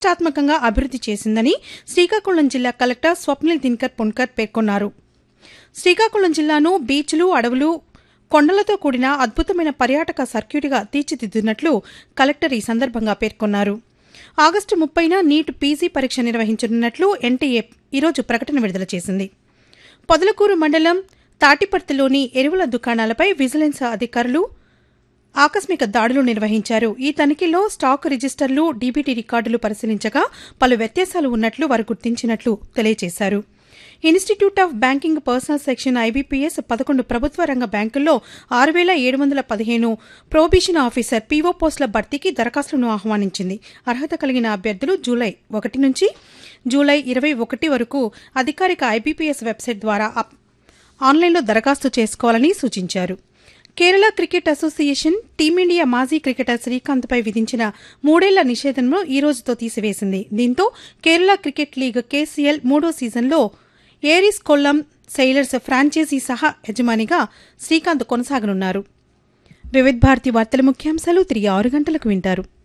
ప్రతిష్టాత్మకంగా అభివృద్ధి చేసిందని శ్రీకాకుళం జిల్లా కలెక్టర్ స్వప్నిల్ దినకర్ పుణ్కర్ పేర్కొన్నారు శ్రీకాకుళం జిల్లాను బీచ్లు అడవులు కొండలతో కూడిన అద్భుతమైన పర్యాటక సర్క్యూట్గా తీర్చిదిద్దున్నట్లు కలెక్టర్ ఈ సందర్భంగా పేర్కొన్నారు ఆగస్టు ముప్పైన నీట్ పీజీ పరీక్ష నిర్వహించనున్నట్లు ఎన్టీఏ ఈరోజు ప్రకటన విడుదల చేసింది పొదలకూరు మండలం తాటిపర్తిలోని ఎరువుల దుకాణాలపై విజిలెన్స్ అధికారులు ఆకస్మిక దాడులు నిర్వహించారు ఈ తనిఖీలో స్టాక్ రిజిస్టర్లు డీబీటీ రికార్డులు పరిశీలించగా పలు వ్యత్యాసాలు ఉన్నట్లు వారు గుర్తించినట్లు తెలియజేశారు institute of banking personnel section IBPS పదకొండు ప్రభుత్వ రంగ బ్యాంకుల్లో ఆరు వేల ఏడు వందల పదిహేను ప్రొబిషన్ ఆఫీసర్ పీఓ పోస్టుల భర్తీకి దరఖాస్తులను ఆహ్వానించింది అర్హత కలిగిన అభ్యర్థులు జూలై ఒకటి నుంచి జూలై ఇరవై ఒకటి వరకు అధికారిక ఐబీపీఎస్ వెబ్సైట్ ద్వారా అప్- ఆన్లైన్లో దరఖాస్తు చేసుకోవాలని సూచించారు కేరళ క్రికెట్ అసోసియేషన్ టీమిండియా మాజీ క్రికెటర్ శ్రీకాంత్పై విధించిన మూడేళ్ల నిషేధంను ఈ రోజుతో తీసివేసింది దీంతో కేరళ క్రికెట్ లీగ్ కేసీఎల్ మూడో సీజన్లో ఏరిస్ కొల్లం సెయిలర్స్ ఫ్రాంచైజీ సహా యజమానిగా శ్రీకాంత్ కొనసాగనున్నారు వివిధ్ భారతి వార్తల ముఖ్యాంశాలు తిరిగి ఆరు గంటలకు వింటారు